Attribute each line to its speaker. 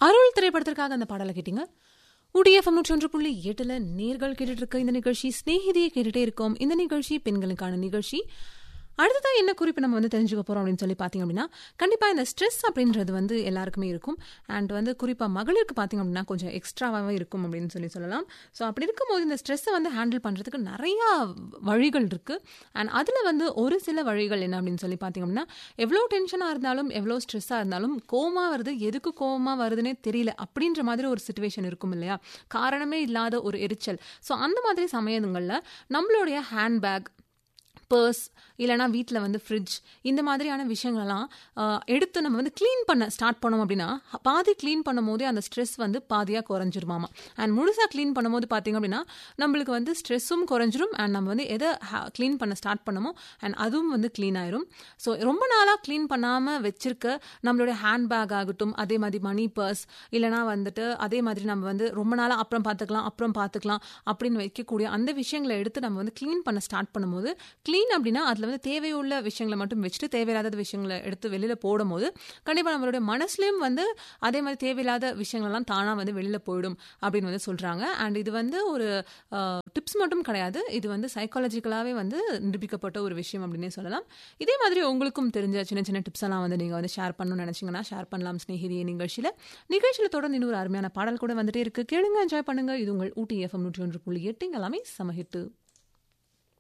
Speaker 1: அருள் திரைப்படத்திற்காக அந்த பாடலை கேட்டீங்க உடிஎஃப்எம் நூற்றி ஒன்று புள்ளி எட்டுல நேர்கள் கேட்டுட்டு இருக்க இந்த நிகழ்ச்சி ஸ்நேகிதியை கேட்டுட்டே இருக்கோம் இந்த நிகழ்ச்சி பெண்களுக்கான நிகழ்ச்சி அடுத்ததான் என்ன குறிப்பு நம்ம வந்து தெரிஞ்சுக்க போறோம் அப்படின்னு சொல்லி பார்த்தீங்க அப்படின்னா கண்டிப்பா இந்த ஸ்ட்ரெஸ் அப்படின்றது வந்து எல்லாருக்குமே இருக்கும் அண்ட் வந்து குறிப்பா மகளிருக்கு பார்த்தீங்க அப்படின்னா கொஞ்சம் எக்ஸ்ட்ராவாகவே இருக்கும் அப்படின்னு சொல்லி சொல்லலாம் ஸோ அப்படி இருக்கும்போது இந்த ஸ்ட்ரெஸ்ஸை வந்து ஹேண்டில் பண்றதுக்கு நிறைய வழிகள் இருக்கு அண்ட் அதுல வந்து ஒரு சில வழிகள் என்ன அப்படின்னு சொல்லி பார்த்தீங்க அப்படின்னா எவ்வளோ டென்ஷனாக இருந்தாலும் எவ்வளோ ஸ்ட்ரெஸ்ஸாக இருந்தாலும் கோமா வருது எதுக்கு கோவமா வருதுன்னே தெரியல அப்படின்ற மாதிரி ஒரு சுச்சுவேஷன் இருக்கும் இல்லையா காரணமே இல்லாத ஒரு எரிச்சல் ஸோ அந்த மாதிரி சமயங்களில் நம்மளுடைய ஹேண்ட்பேக் பர்ஸ் இல்லைனா வீட்டில் வந்து ஃப்ரிட்ஜ் இந்த மாதிரியான விஷயங்கள்லாம் ஆஹ், எடுத்து நம்ம வந்து க்ளீன் பண்ண ஸ்டார்ட் பண்ணோம் அப்படின்னா பாதி க்ளீன் பண்ணும் போதே அந்த ஸ்ட்ரெஸ் வந்து பாதியாக குறைஞ்சிருமாமா அண்ட் முழுசாக க்ளீன் பண்ணும்போது பார்த்தீங்க அப்படின்னா நம்மளுக்கு வந்து ஸ்ட்ரெஸ்ஸும் குறைஞ்சிரும் அண்ட் நம்ம வந்து எதை க்ளீன் பண்ண ஸ்டார்ட் பண்ணமோ அண்ட் அதுவும் வந்து க்ளீன் ஆயிரும் ஸோ ரொம்ப நாளாக க்ளீன் பண்ணாமல் வச்சிருக்க நம்மளுடைய ஹேண்ட்பேக் ஆகட்டும் அதே மாதிரி மணி பர்ஸ் இல்லைனா வந்துட்டு அதே மாதிரி நம்ம வந்து ரொம்ப நாளாக அப்புறம் பார்த்துக்கலாம் அப்புறம் பார்த்துக்கலாம் அப்படின்னு வைக்கக்கூடிய அந்த விஷயங்களை எடுத்து நம்ம வந்து க்ளீன் பண்ண ஸ்டார்ட் பண்ணும்போது க்ளீன் அப்படின்னா அதில் வந்து தேவையுள்ள விஷயங்களை மட்டும் வச்சுட்டு தேவையில்லாத விஷயங்களை எடுத்து வெளியில் போடும்போது கண்டிப்பாக நம்மளுடைய மனசுலையும் வந்து அதே மாதிரி தேவையில்லாத விஷயங்கள்லாம் தானாக வந்து வெளியில் போயிடும் அப்படின்னு வந்து சொல்கிறாங்க அண்ட் இது வந்து ஒரு டிப்ஸ் மட்டும் கிடையாது இது வந்து சைக்காலஜிக்கலாகவே வந்து நிரூபிக்கப்பட்ட ஒரு விஷயம் அப்படின்னே சொல்லலாம் இதே மாதிரி உங்களுக்கும் தெரிஞ்ச சின்ன சின்ன டிப்ஸ் எல்லாம் வந்து நீங்கள் வந்து ஷேர் பண்ணணும்னு நினச்சிங்கன்னா ஷேர் பண்ணலாம் ஸ்நேகிதிய நிகழ்ச்சியில் நிகழ்ச்சியில் தொடர்ந்து இன்னொரு அருமையான பாடல் கூட வந்துட்டே இருக்கு கேளுங்க என்ஜாய் பண்ணுங்க இது உங்கள் ஊட்டி எஃப்எம் நூற்றி ஒன்று புள்ளி எட்டு இங்க எல்லாமே சமஹிட்டு